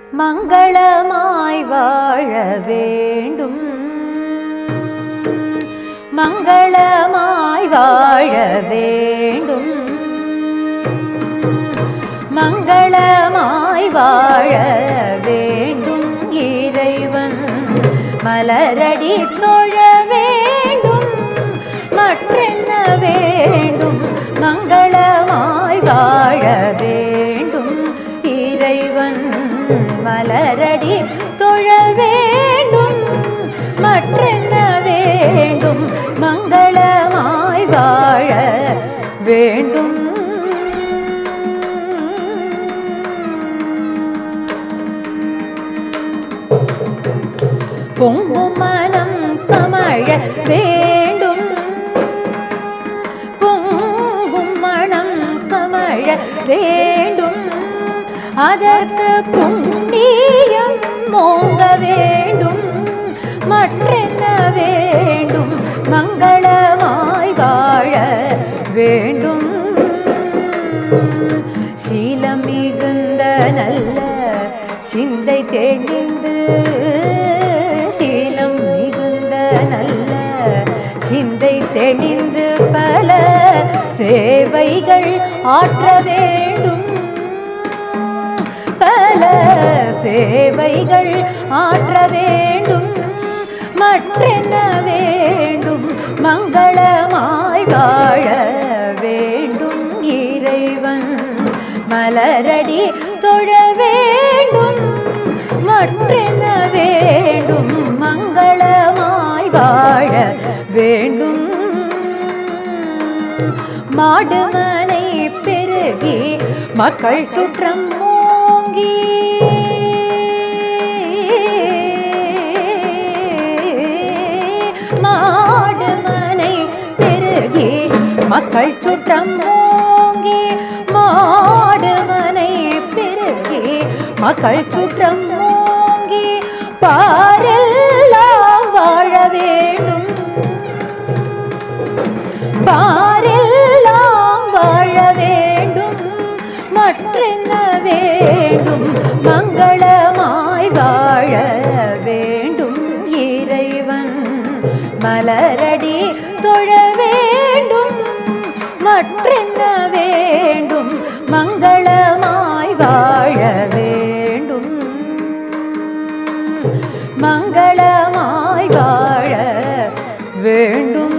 மங்களமாய் வாழ வேண்டும் மங்களமாய் வாழ வேண்டும் மங்களமாய் வாழ வேண்டும் இறைவன் மலரடி தொழ வேண்டும் மற்றென்ன வேண்டும் மங்களமாய் வாழ வேண்டும் இறைவன் மலரடி தொழ வேண்டும் மற்றென்ன வேண்டும் மங்களமாய் வாழ வேண்டும் பொங்கும் மனம் கமழ வேண்டும் பொங்கும் மனம் கமழ வேண்டும் அதற்கு புண்ணியம் மோங்க வேண்டும் மற்றென்ன வேண்டும் மங்களமாய் வாழ வேண்டும் சீலம் மிகுந்த நல்ல சிந்தை தெளிந்து சீலம் மிகுந்த நல்ல சிந்தை தெளிந்து பல சேவைகள் ஆற்ற வேண்டும் பல சேவைகள் ஆற்ற வேண்டும் மற்றென்ன வேண்டும் மங்களமாய் வாழ வேண்டும் இறைவன் மலரடி தொழ வேண்டும் மற்றென்ன வேண்டும் மங்களமாய் வாழ வேண்டும் மாடுமனை பெருகி மக்கள் சுற்றம் ஓங்கி மாடுமனை பெருகி மக்கள் சுற்றம் ஓங்கி மாடுமனை பெருகி மக்கள் சுற்றம் ஓங்கி பாரெல்லாம் வாழ வேண்டும் பாரெல்லாம் வாழ வேண்டும் மற்றென்ன வேண்டும் மங்களமாய் வாழ வேண்டும் இறைவன் மலரடி தொழ வேண்டும் மற்றென்ன வேண்டும் மங்களமாய் வாழ வேண்டும் மங்களமாய் வாழ வேண்டும்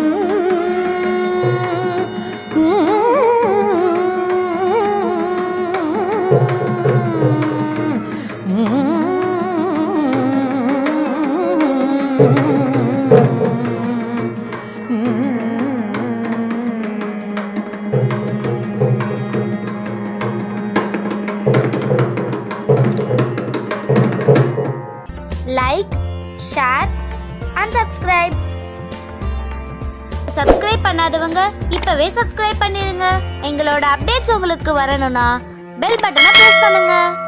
like share and subscribe subscribe பண்ணாதவங்க இப்பவே சப்ஸ்கிரைப் பண்ணிருங்க எங்களோட அப்டேட்ஸ் உங்களுக்கு வரணும்னா பெல் பட்டனை பிரஸ் பண்ணுங்க